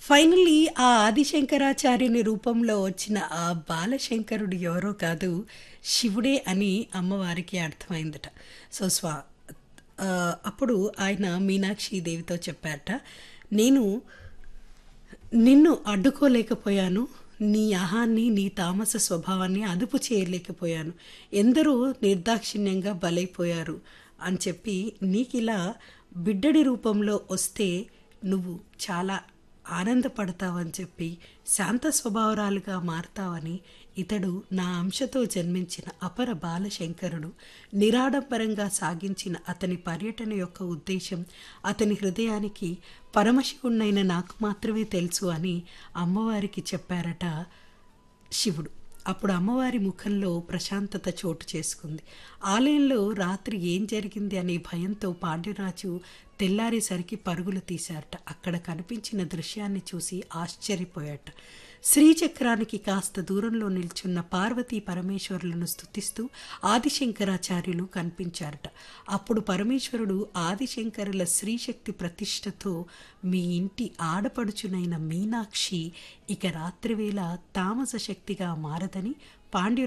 finally ఆ ఆదిశంకరాచార్యుని రూపంలో వచ్చిన ఆ బాలశంకరుడు ఎవరో కాదు శివుడే అని అమ్మవారికి అర్థమైందట సో స్వా ఆ, అప్పుడు ఆయన మీనాక్షి దేవితో చెప్పారట నేను నిన్ను అడ్డుకోలేకపోయాను నీ అహాన్ని నీ తామస స్వభావాన్ని అదుపు చేయలేకపోయాను ఎందరో నిర్దాక్షిణ్యంగా బలైపోయారు అని చెప్పి నీకిలా బిడ్డడి రూపంలో వస్తే నువ్వు చాలా ఆనందపడతావని చెప్పి శాంత స్వభావరాలుగా మారతావని ఇతడు నా అంశతో జన్మించిన అపర బాలశంకరుడు నిరాడంబరంగా సాగించిన అతని పర్యటన యొక్క ఉద్దేశం అతని హృదయానికి పరమశివుణ్ణైన నాకు మాత్రమే తెలుసు అని అమ్మవారికి చెప్పారట శివుడు అప్పుడు అమ్మవారి ముఖంలో ప్రశాంతత చోటు చేసుకుంది ఆలయంలో రాత్రి ఏం జరిగింది అనే భయంతో పాండ్యరాజు తెల్లారేసరికి పరుగులు తీశారట అక్కడ కనిపించిన దృశ్యాన్ని చూసి ఆశ్చర్యపోయాట శ్రీచక్రానికి కాస్త దూరంలో నిల్చున్న పార్వతీ పరమేశ్వరులను స్తుతిస్తూ ఆదిశంకరాచార్యులు కనిపించారట అప్పుడు పరమేశ్వరుడు ఆదిశంకరుల శ్రీశక్తి ప్రతిష్టతో మీ ఇంటి ఆడపడుచునైన మీనాక్షి ఇక రాత్రివేళ తామస శక్తిగా మారదని పాండ్య